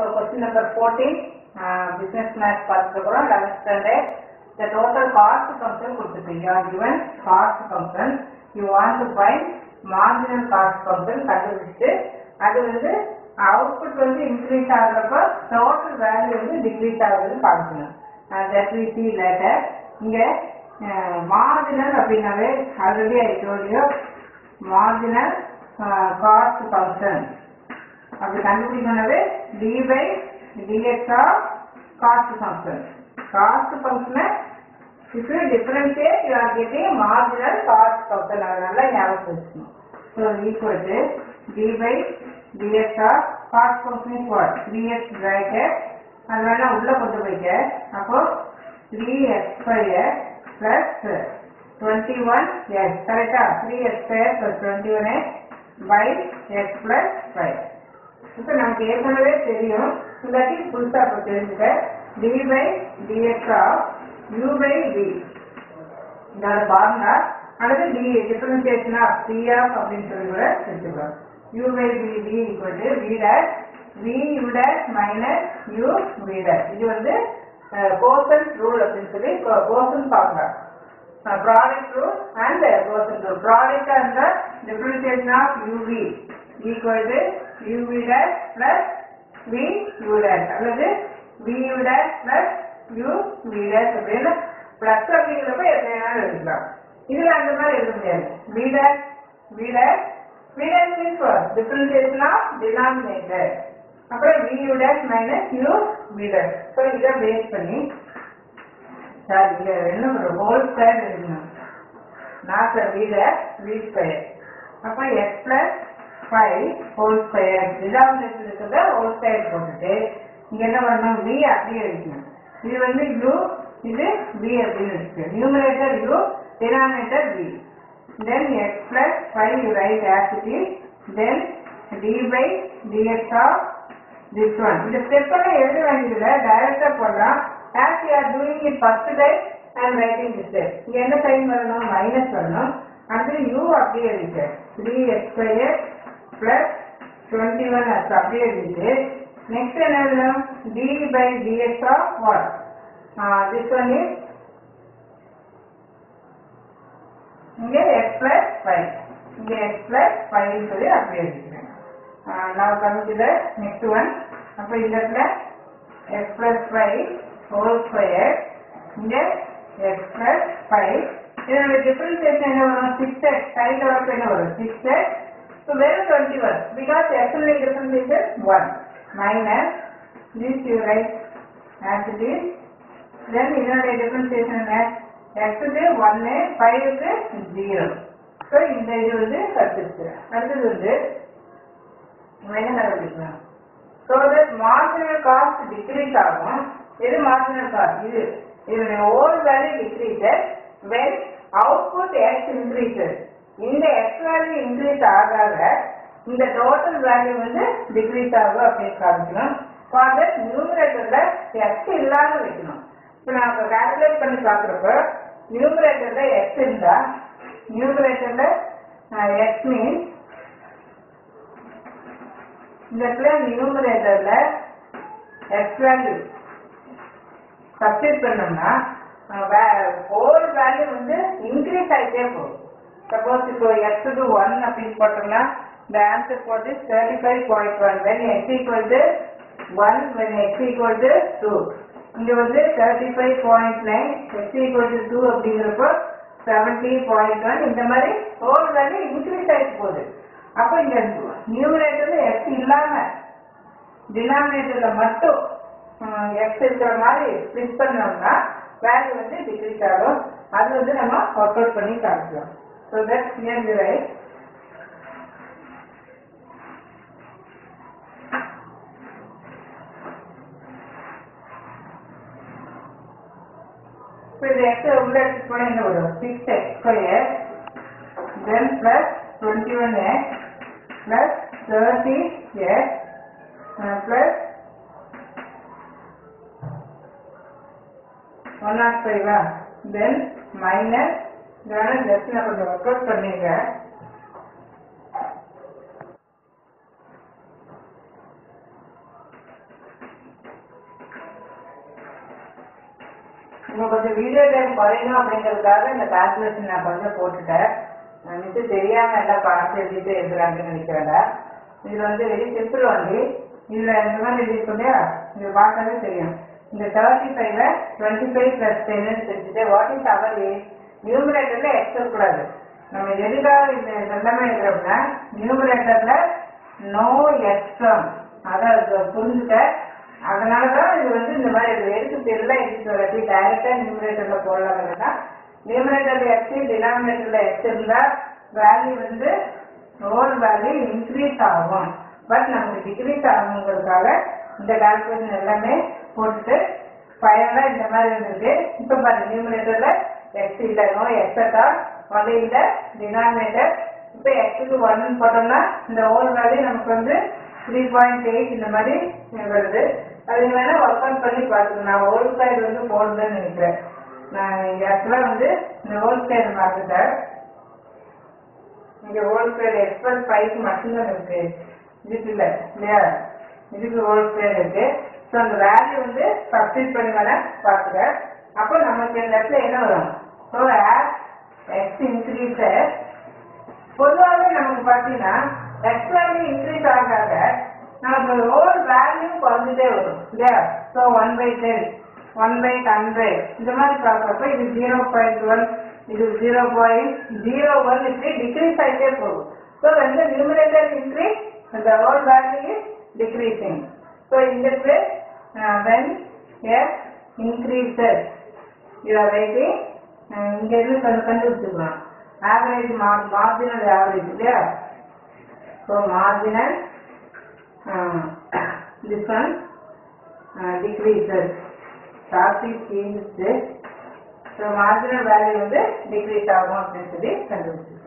So question number 14, uh, business math பார்த்துக்கிறோம் 11th standard. The total cost function கொடுத்துருக்கீங்க. You are given cost function. You want to find marginal cost function கண்டுபிடிச்சு அது வந்து output வந்து increase ஆகுறப்ப total value வந்து decrease ஆகுதுன்னு பார்க்கணும் தட் வி சி லேட்டர் இங்க மார்ஜினல் அப்படின்னாவே already I told you marginal cost function அப்படி கண்டுபிடிக்கணும்னாவே D by DX of cost function cost ஃபங்க்ஷனை if you differentiate you are getting marginal cost function அதனால ஞாபகம் வச்சுக்கணும் so equal to d by dx of cost function is what 3x bracket அதனால உள்ள கொண்டு போய்க்க அப்போ 3x square plus 21x கரெக்டா 3x square plus 21x by x plus 5 இப்போ நமக்கு ஏற்கனவே தெரியும் இல்லாட்டி புதுசா இப்போ தெரிஞ்சுக்க dy by dx of u by v இதோட ஃபார்முலா அல்லது D differentiation of C of அப்படின்னு சொல்லி கூட எடுத்துக்கலாம் u by v d equal to v dash v u dash minus u v dash இது வந்து கோசன்ஸ் ரூல் அப்படின்னு சொல்லி quotient formula product rule and quotient rule product அந்த differentiation of uv equal to uv dash plus v u dash அல்லது v u dash plus u v dash அப்படின்னு plus அப்படிங்கிறப்ப எத்தனை வேணாலும் எழுதலாம் இதுல அந்த மாதிரி எழுத முடியாது v dash v dash v dash means what differentiation of denominator அப்புறம் v u dash minus u v dash so இதை பேஸ் பண்ணி சார் இங்க என்ன பண்ணுறோம் ஹோல் ஸ்கொயர் எழுதணும் நான் sir v dash v square அப்போ x plus five whole square denomination இருக்கிறத ஹோல் ஸ்கொயர் போட்டுட்டு இங்க என்ன பண்ணணும் v அப்படியே எழுதணும் இது வந்து u இது v அப்படின்னு இருக்கு numerator u denominator v then x plus 5 you write as it is then d by dx of this one இந்த ஸ்டெப் எல்லாம் எழுத வேண்டியதில்ல டைரக்டா போடலாம் as you are doing it first time I am writing this step இங்க என்ன sign வரணும் minus வரணும் அடுத்து u அப்படியே எழுதிட்டு 3x square plus 21 as அப்படியே எழுதிட்டு நெக்ஸ்ட் என்ன எழுதணும் d by dx of what uh, this one is இங்க x plus 5 இங்க x plus 5 ன்னு சொல்லி அப்படியே எழுதிக்கிறேன் நான் கமிட்டில நெக்ஸ்ட் ஒன் அப்ப இந்த இடத்துல x plus 5 whole square இங்க x plus 5 இதனுடைய டிஃபரன்சியேஷன் என்ன வரும் 6x சைடு வரப்ப என்ன வரும் 6x so வெறும் 21 because x உடைய differentiation 1 minus this you write as it is then இதனுடைய டிஃபரன்சியேஷன் என்ன x க்கு 1 5 க்கு 0 ஸோ இந்த இது வந்து கற்றுச்சு அடுத்தது வந்து நம்ம என்ன கண்டுபிடிக்கணும் so that marginal cost decrease ஆகும் எது மார்ஜினல் காஸ்ட் இது இதனுடைய whole value decreases when output x increases இந்த எக்ஸ் வேல்யூ இன்க்ரீஸ் ஆக ஆக இந்த டோட்டல் வேல்யூ வந்து டிக்ரீஸ் ஆகும் அப்படின்னு காமிக்கணும் ஃபார் தட் நியூமரேட்டர்ல எக்ஸ் இல்லாம வைக்கணும் இப்போ நான் இப்போ கால்குலேட் பண்ணி பார்க்குறப்ப நியூமரேட்டர்ல எக்ஸ் இருந்தா நியூமரேட்டர்ல எக்ஸ் மீன்ஸ் இந்த இடத்துல நியூமரேட்டர்ல எக்ஸ் வேல்யூ சப்ஸ்டிட் பண்ணோம்னா ஹோல் வேல்யூ வந்து இன்க்ரீஸ் ஆகிட்டே போகும் சப்போஸ் இப்போ எக்ஸுக்கு ஒன் அப்படின்னு போட்டோம்னா இந்த ஆன்சர் போட்டு thirty five point one when x equal to one when x equal to two இங்க வந்து thirty five point nine x equal to two அப்படிங்கிறப்போ செவன்டி பாயிண்ட் ஒன் இந்த மாதிரி ஹோல் வேல்யூ இன்க்ரீஸ் ஆகிட்டு போகுது அப்போ இந்த நியூமரேட்டர்ல எக்ஸ் இல்லாம டினாமினேட்டர்ல மட்டும் எக்ஸ் இருக்கிற மாதிரி ஸ்பிளிட் பண்ணோம்னா வேல்யூ வந்து டிக்ரீஸ் ஆகும் அது வந்து நம்ம ஒர்க் அவுட் பண்ணி காமிக்கலாம் so that near the right இப்போ இது எக்ஸ் உள்ள எடுத்து போனால் என்ன வரும் six x square then plus twenty one x plus thirty x plus one not ஃபைவா தென் மைனஸ் இதெல்லாம் ஜஸ்ட் நான் கொஞ்சம் ஒர்க் அவுட் பண்ணிங்க இன்னும் கொஞ்சம் வீடியோ டைம் குறையணும் அப்படிங்கிறதுக்காக இந்த கால்குலேஷன் நான் கொஞ்சம் போட்டுட்டேன் நான் மிச்சம் தெரியாம எல்லாம் பார்த்து எழுதிட்டு எழுதுறாங்கன்னு நினைக்கிறேன் இது வந்து வெரி சிம்பிள் ஒன்லி இதுல இந்த மாதிரி எழுதிருக்கோம் இல்லையா இது பார்த்தாலே தெரியும் இந்த தேர்ட்டி ஃபைவ்ல டுவெண்ட்டி ஃபைவ் பிளஸ் டென்னு தெரிஞ்சுட்டு வாட் இஸ் அவர் ஏஜ் நியூமரேட்டர்ல எக்ஸ் இருக்கக்கூடாது நம்ம எதுக்காக இந்த எல்லாமே எழுதுறோம்னா நியூமரேட்டர்ல நோ எக்ஸ்ட்ரம் அதை புரிஞ்சுக்க அதனாலதான் இது வந்து இந்த மாதிரி இது எதுக்கு தெரியல எதுக்கு சொல்லி டைரக்டா நியூமரேட்டர்ல போடலாம்னா நியூமரேட்டர்ல எக்ஸ் டினாமினேட்டர்ல எக்ஸ் இருந்தா வேல்யூ வந்து ஓல் வேல்யூ இன்க்ரீஸ் ஆகும் பட் நமக்கு டிக்ரீஸ் ஆகுங்கிறதுக்காக இந்த கால்குலேஷன் எல்லாமே போட்டுட்டு ஃபைனலா இந்த மாதிரி இருந்தது இப்போ பாருங்க நியூமரேட்டர்ல எக்ஸ் இல்ல நோ எக்ஸட்டா ஒன்லி இந்த டினாமினேட்டர் இப்போ எக்ஸுக்கு ஒன் போட்டோம்னா இந்த ஓல் வேல்யூ நமக்கு வந்து த்ரீ பாயிண்ட் எயிட் இந்த மாதிரி வருது அது வேணா ஒர்க் அவுட் பண்ணி பார்த்துக்கணும் நான் ஹோல் ஸ்கொயர் வந்து போடுறேன்னு நினைக்கிறேன் நான் ஆக்சுவலாக வந்து இந்த ஹோல் ஸ்கொயர் மாற்றிட்டேன் இங்க ஹோல் ஸ்கொயர் எக்ஸ்பிரஸ் ஃபைவ் மட்டும்தான் இருக்கு இதுக்கு இல்ல இல்லையா இதுக்கு ஹோல் ஸ்கொயர் இருக்கு ஸோ அந்த வேல்யூ வந்து சப்ஸ்டிட் பண்ணி வேணா பார்த்துக்க அப்போ நமக்கு இந்த இடத்துல என்ன வரும் ஸோ ஆஸ் எக்ஸ் இன்க்ரீஸ் பொதுவாகவே நமக்கு பார்த்தீங்கன்னா எக்ஸ் வேல்யூ இன்க்ரீஸ் ஆக ஆக நமக்கு ஹோல் வேல்யூ குறைஞ்சிட்டே வரும் இல்லையா so one by ten one by hundred இந்த மாதிரி பார்க்குறப்ப இது ஜீரோ பாயிண்ட் ஒன் இது ஜீரோ பாயிண்ட் ஜீரோ ஒன் இப்படி டிக்ரீஸ் ஆகிட்டே போகும் ஸோ வந்து numerator increase the whole value is decreasing. So in this way, uh, when f increases, you are writing, uh, இங்க இருந்து கண்டு கண்டுபிடிச்சுக்கலாம் ஆவரேஜ் மார்ஜினல் ஆவரேஜ் இல்லையா so marginal this one decreases topic changes so marginal value வந்து decrease ஆகும் அப்படின்னு சொல்லி கண்டுபிடிச்சு